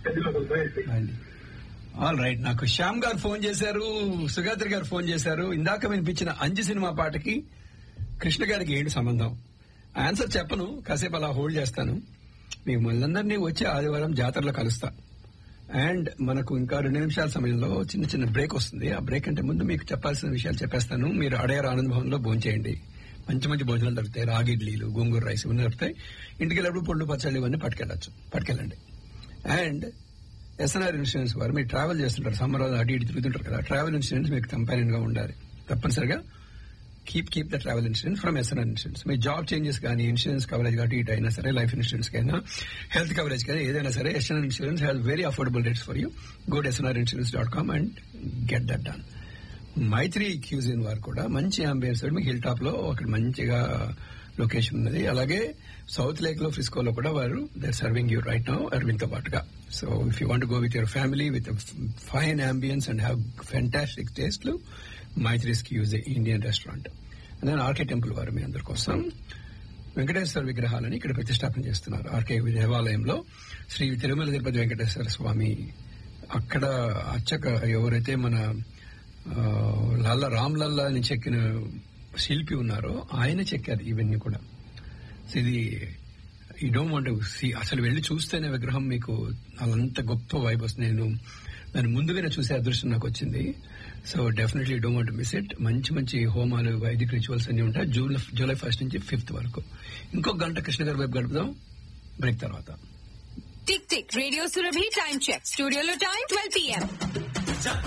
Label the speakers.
Speaker 1: అండి all right నాకు శ్యామ్ గారు ఫోన్ చేశారు సుగాత్రి గారు ఫోన్ చేశారు ఇందాక వినిపించిన అంజు సినిమా పాటకి కృష్ణ గారికి ఏంటి సంబంధం ఆన్సర్ చెప్పను కాసేపు అలా హోల్డ్ చేస్తాను మీకు మళ్ళందరినీ వచ్చే ఆదివారం జాతరలో కలుస్తా అండ్ మనకు ఇంకా రెండు నిమిషాల సమయంలో చిన్న చిన్న బ్రేక్ వస్తుంది ఆ బ్రేక్ అంటే ముందు మీకు చెప్పాల్సిన విషయాలు చెప్పేస్తాను మీరు అడయారు ఆనంద భవన్లో భోంచేయండి మంచి మంచి భోజనాలు దొరుకుతాయి రాగి ఇడ్లీలు గోంగూర రైస్ ఇవన్నీ దొరుకుతాయి ఇంటికి వెళ్ళినప్పుడు పొళ్ళు పచ్చళ్ళు ఇవన్నీ పట్టుకెళ్ళచ్చు పట్టుకెళ్ళండి అండ్ ఎస్ఎన్ఆర్ ఇన్సూరెన్స్ వారు మీరు ట్రావెల్ చేస్తుంటారు సమ్మర్ అటు ఇటు తిరుగుతుంటారు కదా ట్రావెల్ ఇన్సూరెన్స్ మీకు కంపానియన్ గా ఉండాలి తప్పనిసరిగా keep keep the travel insurance from SNR insurance మీ జాబ్ చేంజెస్ కానీ ఇన్సూరెన్స్ కవరేజ్ కానీ ఇటు అయినా సరే లైఫ్ ఇన్సూరెన్స్ కైనా హెల్త్ కవరేజ్ కానీ ఏదైనా సరే SNR insurance has very affordable rates for you go to SNR insurance dot com and get that done Maithri cuisine వారు కూడా మంచి అంబియన్స్ మీకు హిల్ టాప్ లో అక్కడ మంచిగా లొకేషన్ ఉన్నది అలాగే సౌత్ లేక్ లో ఫ్రిస్కోలో కూడా వారు they're serving you right now Aravind తో పాటుగా so if you want go with your family with fine ambience and have fantastic taste Maithri's cuisine Indian restaurant and RK temple వారు మీ అందరి కోసం వెంకటేశ్వర విగ్రహాలని ఇక్కడ ప్రతిష్టాపన చేస్తున్నారు ఆర్కే దేవాలయంలో శ్రీ తిరుమల తిరుపతి వెంకటేశ్వర స్వామి అక్కడ అర్చక ఎవరైతే మన ఆ, లల్ల రామ్ లల్లా అని చెక్కిన శిల్పి ఉన్నారో ఆయన చెక్కారు ఇవన్నీ కూడా సో ఇది ఈ డోంట్ వాంట్ సీ అసలు వెళ్ళి చూస్తేనే విగ్రహం మీకు అదంత గొప్ప వైబ్ వస్తుంది నేను దాన్ని ముందుగానే చూసే అదృష్టం నాకు వచ్చింది so definitely don't want miss it మంచి మంచి హోమాలు వైదిక రిచువల్స్ అన్ని ఉంటాయి జూలై జూలై ఫస్ట్ నుంచి ఫిఫ్త్ వరకు ఇంకొక గంట కృష్ణ గారి వైపు గడుపుదాం బ్రేక్ తర్వాత
Speaker 2: tick tick radio Surabhi time check స్టూడియోలో టైం ట్వెల్వ్ పిఎం